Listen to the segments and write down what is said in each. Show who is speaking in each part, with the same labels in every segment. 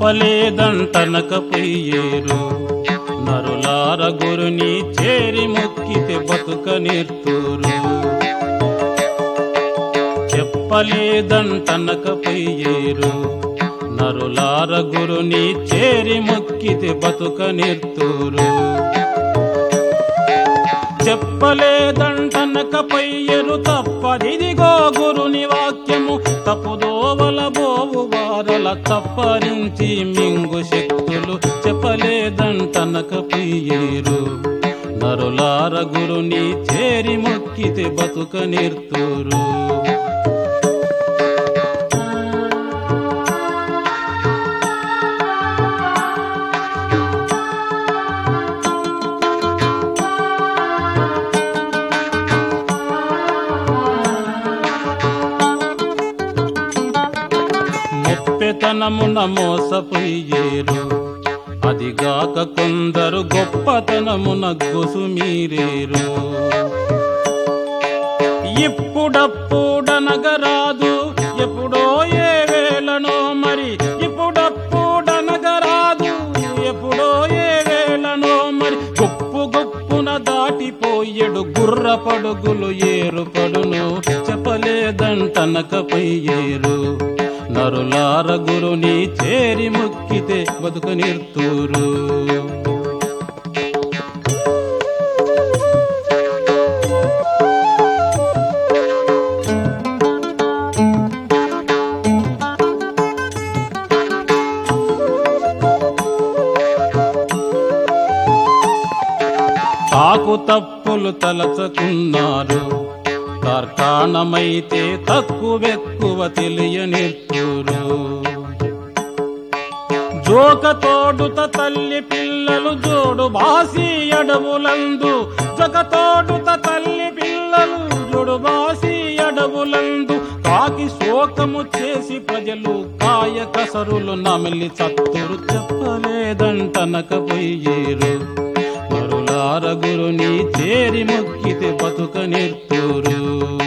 Speaker 1: చెప్పలేదంటనకపోయేరు నరులార గురుని చేరి మొక్కితే బతుక నిర్తూరు చెప్పలేదంటనకపోయేరు నరులార గురుని చేరి మొక్కితే బతుక నిర్తూరు చెప్పలేదంటనకపోయ్యరు తప్పదిదిగో గురుని వాక్యము తప్పుదోవల బోవు వారల తప్పరించి మింగు శక్తులు చెప్పలేదంటనకపోయ్యేరు నరులార గురుని చేరి మొక్కితే బతుక నిర్తూరు ముప్పెతనమున మోసపోయేరు అదిగాక కొందరు గొప్పతనమున గొసుమీరేరు ఇప్పుడప్పుడనగరాదు ఎప్పుడో ఏ వేళనో మరి ఇప్పుడప్పుడనగరాదు ఎప్పుడో ఏ వేళనో మరి గొప్పు గొప్పున దాటిపోయేడు గుర్ర పడుగులు ఏరు పడును చెప్పలేదంటనకపోయేరు నరులార గురుని చేరి మొక్కితే బతుక నిర్తూరు తాకు తప్పులు తలచకున్నారు తర్కాణమైతే తక్కువెక్కువ తెలియనిర్తురు జోక తోడుత తల్లి పిల్లలు జోడు బాసి అడవులందు జగ తోడుత తల్లి పిల్లలు జోడు బాసి అడవులందు కాకి శోకము చేసి ప్రజలు కాయ కసరులు నమిలి చత్తురు చెప్పలేదంటనకపోయేరు మరులార గురుని చేరి మొక్కితే బతుక నిర్తూరు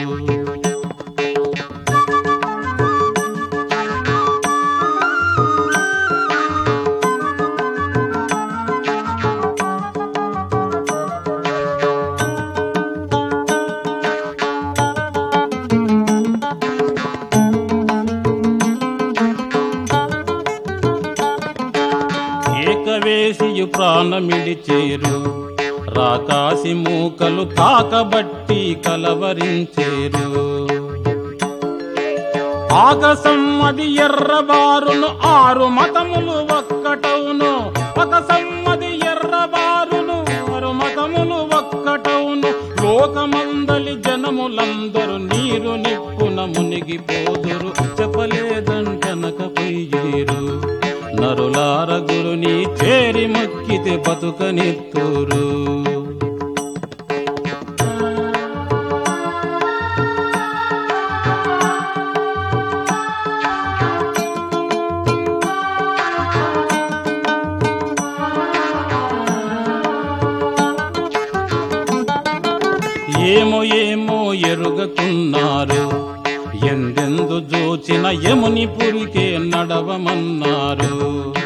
Speaker 1: ఏకవేసియు ప్రాణమిడిచేరు రాకాసి మూకలు తాకబట్టి కలవరించేరు ఆకాశమ్మది ఎర్రబారును ఆరు మతములు ఒక్కటవును ఒక సమ్మది ఎర్రబారును ఆరు మతములు ఒక్కటవును లోకమందలి జనములందరూ నీరు నిప్పున మునిగిపోదురు చెప్పలేదంటనకపోయేరు నరులార గురుని చేరి మొక్కితే బతుక నెత్తూరు ఏమో ఏమో ఎరుగకున్నారు ఎందెందు జోచిన యముని పురికే నడవమన్నారు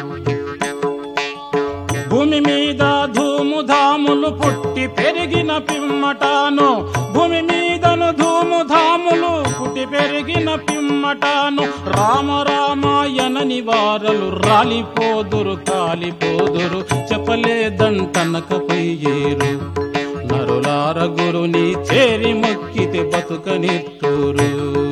Speaker 1: భూమి మీద ధూముధాములు పుట్టి పెరిగిన పిమ్మటాను భూమి మీదను ధూముధాములు పుట్టి పెరిగిన పిమ్మటాను రామ రామాయణని వారలు రాలిపోదురు కాలిపోదురు చెప్పలేదంటనకపోయేరు నరులార గురుని చేరి మొక్కితే బతుకనిత్తూరు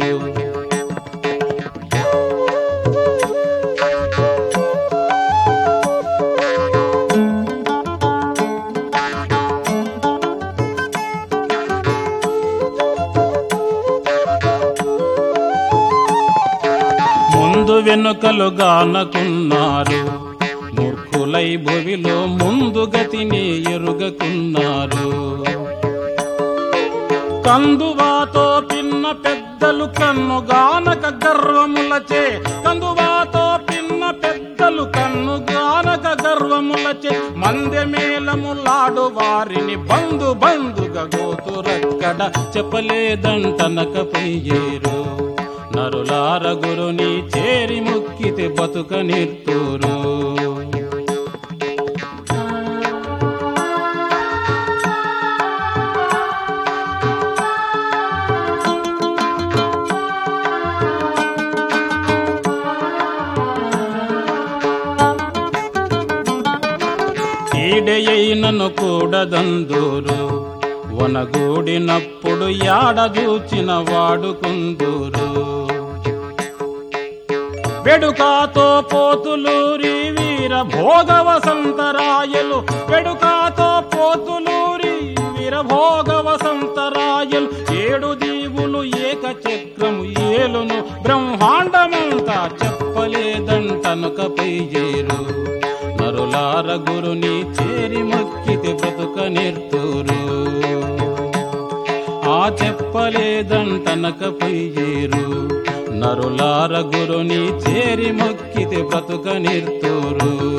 Speaker 1: ముందు వెనుకలు గానకున్నారు మూర్ఖులై భువిలో ముందు గతిని ఎరుగకున్నారు కందువాతో పిన్న పెద్దలు కన్ను గానక గర్వములచే కందువాతో పిన్న పెద్దలు కన్ను గానక గర్వములచే మందె మేలములాడు వారిని బంధు బంధుగా గోతురక్కడ చెప్పలేదంటనకపోయేరు నరులార గురుని చేరి ముక్కితే బతుక నిర్తూరు ఈడెయైనను కూడదందూరు వనగూడినప్పుడు యాడదూచిన వాడుకుందూరు వెడుకాతో పోతులూరి వీర భోగ వసంతరాయలు వెడుకాతో పోతులూరి వీర భోగ వసంతరాయలు ఏడు దీవులు ఏక చక్రము ఏలును బ్రహ్మాండమంతా చెప్పలేదంటనుకపై చేరు నరులార గురుని చేరి మొక్కితే బ్రతుక నిర్తూరు ఆ చెప్పలేదంటనకపై చేరు నరులార గురుని చేరి మొక్కితే బ్రతుక నిర్తూరు